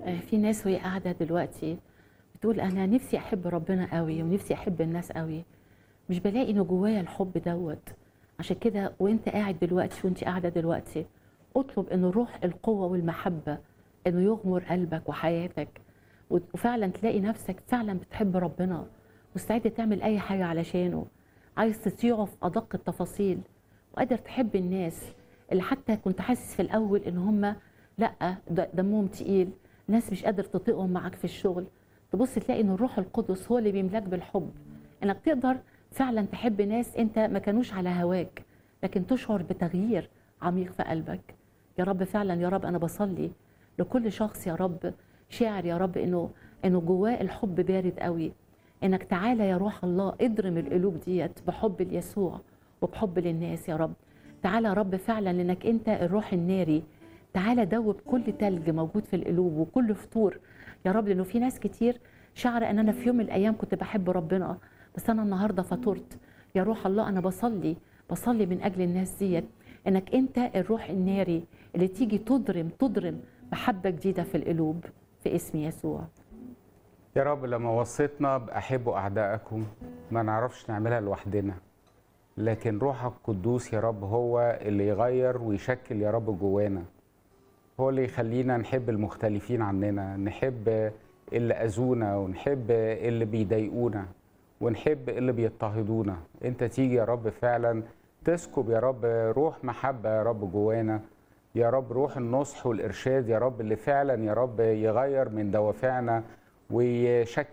آه، في ناس وهي قاعده دلوقتي بتقول انا نفسي احب ربنا قوي ونفسي احب الناس قوي مش بلاقي انه جوايا الحب دوت عشان كده وانت قاعد دلوقتي وانت قاعده دلوقتي اطلب ان روح القوه والمحبه انه يغمر قلبك وحياتك وفعلا تلاقي نفسك فعلا بتحب ربنا مستعد تعمل اي حاجه علشانه عايز تطيعه في ادق التفاصيل وقادر تحب الناس اللي حتى كنت حاسس في الاول ان هم لا د- دمهم تقيل ناس مش قادر تطيقهم معاك في الشغل تبص تلاقي ان الروح القدس هو اللي بيملاك بالحب انك تقدر فعلا تحب ناس انت ما كانوش على هواك لكن تشعر بتغيير عميق في قلبك يا رب فعلا يا رب انا بصلي لكل شخص يا رب شاعر يا رب انه انه جواه الحب بارد قوي انك تعالى يا روح الله اضرم القلوب ديت بحب ليسوع وبحب للناس يا رب تعالى يا رب فعلا لانك انت الروح الناري تعالى دوب كل تلج موجود في القلوب وكل فطور يا رب لانه في ناس كتير شعر ان انا في يوم من الايام كنت بحب ربنا بس انا النهارده فطرت يا روح الله انا بصلي بصلي من اجل الناس ديت انك انت الروح الناري اللي تيجي تضرم تضرم محبه جديده في القلوب في اسم يسوع يا رب لما وصيتنا بأحبوا أعدائكم ما نعرفش نعملها لوحدنا لكن روحك القدوس يا رب هو اللي يغير ويشكل يا رب جوانا هو اللي يخلينا نحب المختلفين عننا نحب اللي أذونا ونحب اللي بيضايقونا ونحب اللي بيضطهدونا انت تيجي يا رب فعلا تسكب يا رب روح محبة يا رب جوانا يا رب روح النصح والإرشاد يا رب اللي فعلا يا رب يغير من دوافعنا ويشكل